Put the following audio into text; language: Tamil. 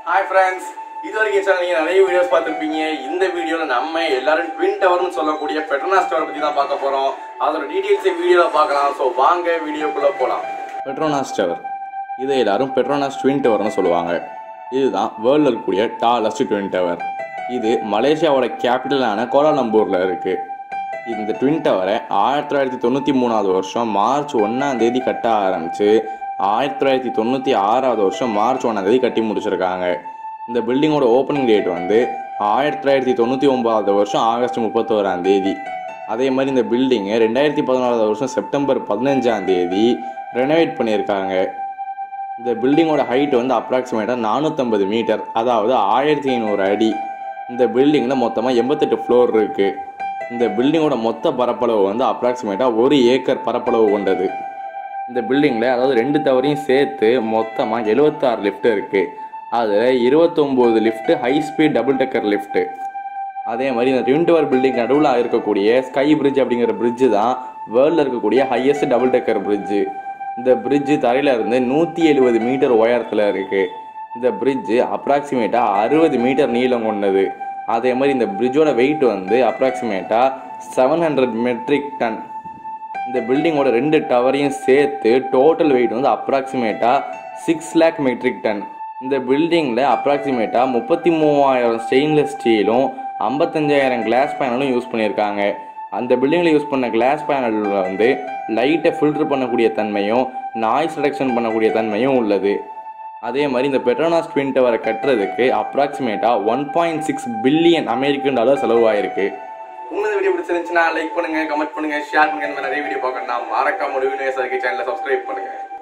ஹாய் ஃப்ரெண்ட்ஸ் இது வரைக்கும் சேனல் நீங்கள் நிறைய வீடியோஸ் பார்த்துருப்பீங்க இந்த வீடியோவில் நம்ம எல்லாரும் ட்வின் டவர்னு சொல்லக்கூடிய பெட்ரோனாஸ் டவர் பற்றி தான் பார்க்க போகிறோம் அதோட டீட்டெயில்ஸை வீடியோவில் பார்க்கலாம் ஸோ வாங்க வீடியோக்குள்ளே போகலாம் பெட்ரோனாஸ் டவர் இதை எல்லாரும் பெட்ரோனாஸ் ட்வின் டவர்னு சொல்லுவாங்க இதுதான் வேர்ல்டில் இருக்கக்கூடிய டாலஸ்ட் ட்வின் டவர் இது மலேசியாவோட கேபிட்டலான கோலாலம்பூரில் இருக்குது இந்த ட்வின் டவரை ஆயிரத்தி தொள்ளாயிரத்தி தொண்ணூற்றி மூணாவது வருஷம் மார்ச் ஒன்றாம் தேதி கட்ட ஆரம்பித்து ஆயிரத்தி தொள்ளாயிரத்தி தொண்ணூற்றி ஆறாவது வருஷம் மார்ச் ஒன்றாம் தேதி கட்டி முடிச்சிருக்காங்க இந்த பில்டிங்கோட ஓப்பனிங் டேட் வந்து ஆயிரத்தி தொள்ளாயிரத்தி தொண்ணூற்றி ஒன்பதாவது வருஷம் ஆகஸ்ட் முப்பத்தோராம் தேதி அதே மாதிரி இந்த பில்டிங்கை ரெண்டாயிரத்தி பதினாலாவது வருஷம் செப்டம்பர் பதினஞ்சாம் தேதி ரெனோவேட் பண்ணியிருக்காங்க இந்த பில்டிங்கோட ஹைட் வந்து அப்ராக்சிமேட்டாக நானூற்றம்பது மீட்டர் அதாவது ஆயிரத்தி ஐநூறு அடி இந்த பில்டிங்கில் மொத்தமாக எண்பத்தெட்டு ஃப்ளோர் இருக்குது இந்த பில்டிங்கோட மொத்த பரப்பளவு வந்து அப்ராக்சிமேட்டாக ஒரு ஏக்கர் பரப்பளவு கொண்டது இந்த பில்டிங்கில் அதாவது ரெண்டு தவறையும் சேர்த்து மொத்தமாக எழுபத்தாறு லிஃப்ட் இருக்குது அதில் இருபத்தொம்போது lift high speed double decker lift அதே மாதிரி இந்த ட்வின் டவர் பில்டிங் நடுவில் இருக்கக்கூடிய ஸ்கை பிரிட்ஜ் அப்படிங்கிற பிரிட்ஜு தான் வேர்ல்டில் இருக்கக்கூடிய ஹையஸ்ட் டபுள் டெக்கர் பிரிட்ஜு இந்த பிரிட்ஜு தரையில இருந்து நூற்றி எழுபது மீட்டர் உயரத்தில் இருக்குது இந்த பிரிட்ஜு அப்ராக்சிமேட்டாக அறுபது மீட்டர் நீளம் கொண்டது அதே மாதிரி இந்த பிரிட்ஜோட வெயிட் வந்து அப்ராக்சிமேட்டாக செவன் ஹண்ட்ரட் மெட்ரிக் டன் இந்த பில்டிங்கோட ரெண்டு டவரையும் சேர்த்து டோட்டல் வெயிட் வந்து அப்ராக்சிமேட்டாக சிக்ஸ் லேக் மெட்ரிக் டன் இந்த பில்டிங்கில் அப்ராக்சிமேட்டாக முப்பத்தி மூவாயிரம் ஸ்டெயின்லெஸ் ஸ்டீலும் ஐம்பத்தஞ்சாயிரம் கிளாஸ் பேனலும் யூஸ் பண்ணியிருக்காங்க அந்த பில்டிங்கில் யூஸ் பண்ண கிளாஸ் பேனலில் வந்து லைட்டை ஃபில்டர் பண்ணக்கூடிய தன்மையும் நாய்ஸ் ரிடக்ஷன் பண்ணக்கூடிய தன்மையும் உள்ளது அதே மாதிரி இந்த பெட்ரோனாஸ் ட்வின் டவரை கட்டுறதுக்கு அப்ராக்சிமேட்டாக one point six billion American dollar செலவாயிருக்கு உங்களுக்கு வீடியோ பிடிச்சிருந்துச்சுன்னா லைக் பண்ணுங்க கமெண்ட் பண்ணுங்க ஷேர் பண்ணுங்க இந்த மாதிரி நிறைய வீடியோ பார்க்கணும்னா மறக்காம ஒரு வீடியோ சேனலை சப்ஸ்கிரைப் பண்ணுங்க